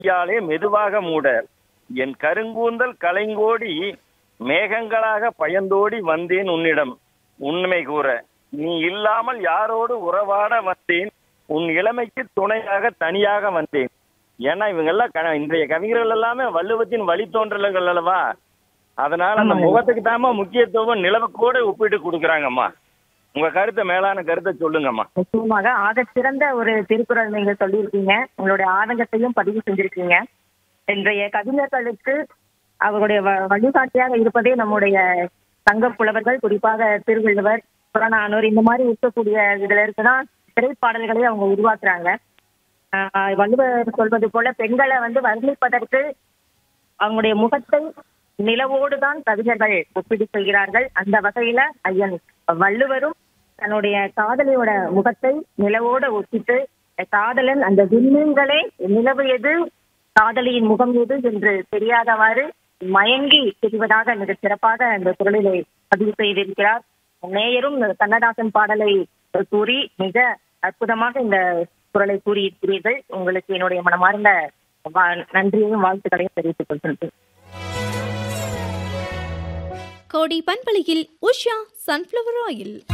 கையாலே மெதுவாக மூட என் கருங்கூந்தல் கலைங்கோடி மேகங்களாக பயந்தோடி வந்தேன் உன்னிடம் உண்மை கூற நீ இல்லாமல் யாரோடு உறவாட வந்தேன் உன் இளமைக்கு துணையாக தனியாக வந்தேன் ஏன்னா இவங்கெல்லாம் க- இன்றைய கவிஞர்கள் எல்லாமே வள்ளுவத்தின் வழித்தோன்றல்கள் அல்லவா அதனால அந்த ஆமாங்க. முகத்துக்கு தாமா முக்கியத்துவம் நிலவு கூட ஒப்பிட்டு கொடுக்குறாங்கம்மா உங்க கருத்தை மேலான கருத்தை சொல்லுங்கம்மா நிச்சயமாக ஆக சிறந்த ஒரு திருக்குறள் நீங்க சொல்லியிருக்கீங்க உங்களுடைய ஆதங்கத்தையும் பதிவு செஞ்சிருக்கீங்க இன்றைய கவிஞர்களுக்கு அவருடைய வ- வழிகாட்டியாக இருப்பதே நம்முடைய சங்க புலவர்கள் குறிப்பாக திருவள்ளுவர் புறநானூர் இந்த மாதிரி இருக்கக்கூடிய இதுல இருக்குதான் திரைப்பாடல்களை அவங்க உருவாக்குறாங்க ஆஹ் வள்ளுவர் சொல்வது போல பெண்களை வந்து வர்ணிப்பதற்கு அவங்களுடைய முகத்தை நிலவோடு தான் கவிஞர்கள் ஒப்பிட்டு சொல்கிறார்கள் அந்த வகையில ஐயன் வள்ளுவரும் தன்னுடைய காதலியோட முகத்தை நிலவோட ஒப்பிட்டு காதலன் அந்த விண்மீன்களே நிலவு எது காதலியின் முகம் எது என்று தெரியாதவாறு மயங்கி தெரிவதாக மிக சிறப்பாக அந்த குரலிலே பதிவு செய்திருக்கிறார் நேயரும் கண்ணதாசன் பாடலை கூறி மிக அற்புதமாக இந்த குரலை கூறியிருக்கிறீர்கள் உங்களுக்கு என்னுடைய மனமார்ந்த வா- நன்றியையும் வாழ்த்துக்களையும் தெரிவித்துக் கொள்கின்றேன் கோடி பண்பலையில் உஷா சன்ஃப்ளவர் ஆயில்